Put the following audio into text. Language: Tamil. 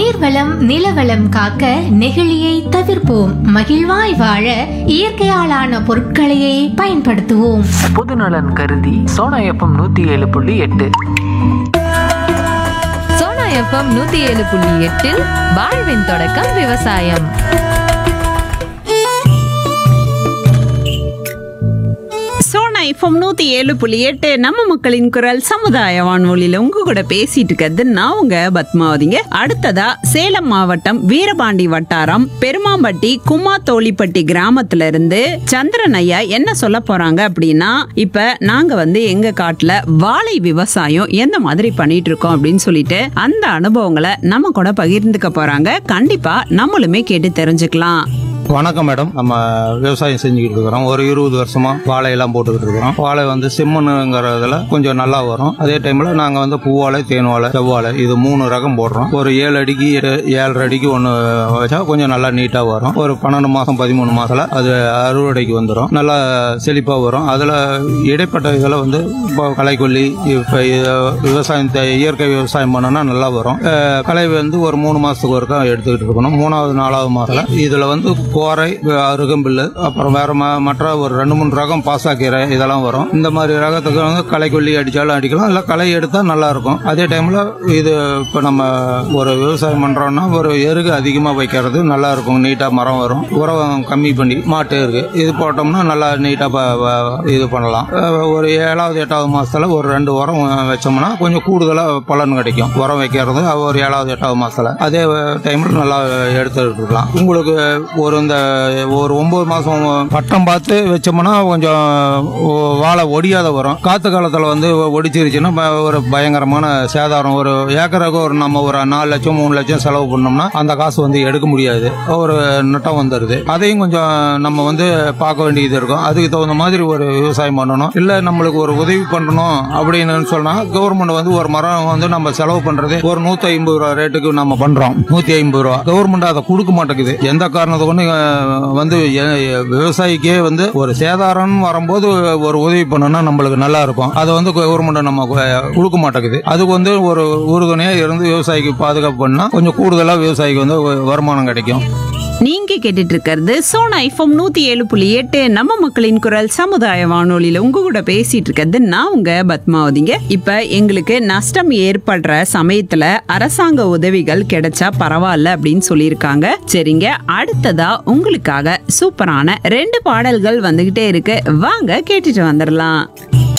நீர்வளம் நிலவளம் காக்க நெகிழியை தவிர்ப்போம் மகிழ்வாய் வாழ இயற்கையாலான பொருட்களையே பயன்படுத்துவோம் பொதுநலன் கருதி சோனா எஃப்எம் நூத்தி ஏழு புள்ளி எட்டு சோனா எஃப்எம் நூத்தி ஏழு புள்ளி எட்டில் வாழ்வின் தொடக்கம் விவசாயம் சோனா எஃப்எம் நூத்தி ஏழு புள்ளி எட்டு நம்ம மக்களின் குரல் சமுதாய வானொலியில உங்க கூட பேசிட்டு இருக்கிறது நான் உங்க பத்மாவதிங்க அடுத்ததா சேலம் மாவட்டம் வீரபாண்டி வட்டாரம் பெருமாம்பட்டி குமாத்தோலிப்பட்டி கிராமத்துல இருந்து சந்திரன் ஐயா என்ன சொல்ல போறாங்க அப்படின்னா இப்ப நாங்க வந்து எங்க காட்டுல வாழை விவசாயம் எந்த மாதிரி பண்ணிட்டு இருக்கோம் அப்படின்னு சொல்லிட்டு அந்த அனுபவங்களை நம்ம கூட பகிர்ந்துக்க போறாங்க கண்டிப்பா நம்மளுமே கேட்டு தெரிஞ்சுக்கலாம் வணக்கம் மேடம் நம்ம விவசாயம் செஞ்சுக்கிட்டு இருக்கிறோம் ஒரு இருபது வருஷமா வாழை எல்லாம் போட்டுக்கிட்டு இருக்கிறோம் வாழை வந்து செம்மண்ணுங்கிறதுல கொஞ்சம் நல்லா வரும் அதே டைம்ல நாங்க வந்து பூவாழை தேன் வாழை செவ்வாழை இது மூணு ரகம் போடுறோம் ஒரு ஏழு அடிக்கு ஏ- ஏழரை அடிக்கு ஒன்று வச்சா கொஞ்சம் நல்லா நீட்டா வரும் ஒரு பன்னெண்டு மாசம் பதிமூணு மாசத்துல அது அறுவடைக்கு வந்துடும் நல்லா செழிப்பா வரும் அதுல இடைப்பட்ட இதில் வந்து இப்போ களைக்கொல்லி இப்போ விவசாயம் தே- இயற்கை விவசாயம் பண்ணோம்னா நல்லா வரும் அஹ் களை வந்து ஒரு மூணு மாசத்துக்கு ஒருக்கா எடுத்துக்கிட்டு இருக்கணும் மூணாவது நாலாவது மாசத்துல இதுல வந்து கோரை அருகம்பில்லு அப்புறம் வேற ம- மற்ற ஒரு ரெண்டு மூணு ரகம் பாசாக்கீரை இதெல்லாம் வரும் இந்த மாதிரி ரகத்துக்கு வந்து களைக்கொல்லி அடிச்சாலும் அடிக்கலாம் இல்ல களை எடுத்தா நல்லா இருக்கும் அதே டைம்ல இது இப்போ நம்ம ஒரு விவசாயம் பண்றோம்னா ஒரு எருகு அதிகமா வைக்கிறது நல்லா இருக்கும் நீட்டா மரம் வரும் உரம் கம்மி பண்ணி மாட்டு இருக்கு இது போட்டோம்னா நல்லா நீட்டா ப- ப- இது பண்ணலாம் அஹ் ஒரு ஏழாவது எட்டாவது மாசத்துல ஒரு ரெண்டு உரம் வச்சோம்னா கொஞ்சம் கூடுதலா பலன் கிடைக்கும் உரம் வைக்கிறது ஒரு ஏழாவது எட்டாவது மாசத்துல அதே டைம்ல நல்லா எடுத்துட்டு இருக்கலாம் உங்களுக்கு ஒரு இந்த ஒரு ஒன்பது மாசம் பட்டம் பார்த்து வச்சோம்னா கொஞ்சம் ஒ- வாழை ஒடியாத வரும் காத்து காலத்துல வந்து ஒடிச்சிருச்சுன்னா ப- ஒரு பயங்கரமான சேதாரம் ஒரு ஏக்கருக்கு ஒரு நம்ம ஒரு நாலு லட்சம் மூணு லட்சம் செலவு பண்ணோம்னா அந்த காசு வந்து எடுக்க முடியாது ஒரு நட்டம் வந்துடுது அதையும் கொஞ்சம் நம்ம வந்து பார்க்க வேண்டியது இருக்கும் அதுக்கு தகுந்த மாதிரி ஒரு விவசாயம் பண்ணணும் இல்ல நம்மளுக்கு ஒரு உதவி பண்ணணும் அப்படின்னு சொன்னா கவர்மெண்ட் வந்து ஒரு மரம் வந்து நம்ம செலவு பண்றது ஒரு நூத்தி ஐம்பது ரூபா ரேட்டுக்கு நம்ம பண்றோம் நூத்தி ஐம்பது ரூபா கவர்மெண்ட் அதை கொடுக்க மாட்டேங்குது எந்த காரணத்தை கொண்டு அஹ், வந்து எ- விவசாயிக்கே வந்து ஒரு சேதாரம் வரும்போது ஒரு உதவி பண்ணணும்னா நம்மளுக்கு நல்லா இருக்கும் அதை வந்து கவர்மெண்ட் நம்ம கு- கொடுக்க மாட்டேங்குது அதுக்கு வந்து ஒரு உறுதுணையா இருந்து விவசாயிக்கு பாதுகாப்பு பண்ணா கொஞ்சம் கூடுதலா விவசாயிக்கு வந்து வருமானம் கிடைக்கும் நீங்க கேட்டுட்டு இருக்கிறது சோனா ஐஃபம் நூத்தி ஏழு புள்ளி எட்டு நம்ம மக்களின் குரல் சமுதாய வானொலியில உங்க கூட பேசிட்டு இருக்கிறது நான் உங்க பத்மாவதிங்க இப்ப எங்களுக்கு நஷ்டம் ஏற்படுற சமயத்துல அரசாங்க உதவிகள் கிடைச்சா பரவாயில்ல அப்படின்னு சொல்லியிருக்காங்க சரிங்க அடுத்ததா உங்களுக்காக சூப்பரான ரெண்டு பாடல்கள் வந்துகிட்டே இருக்கு வாங்க கேட்டுட்டு வந்துடலாம்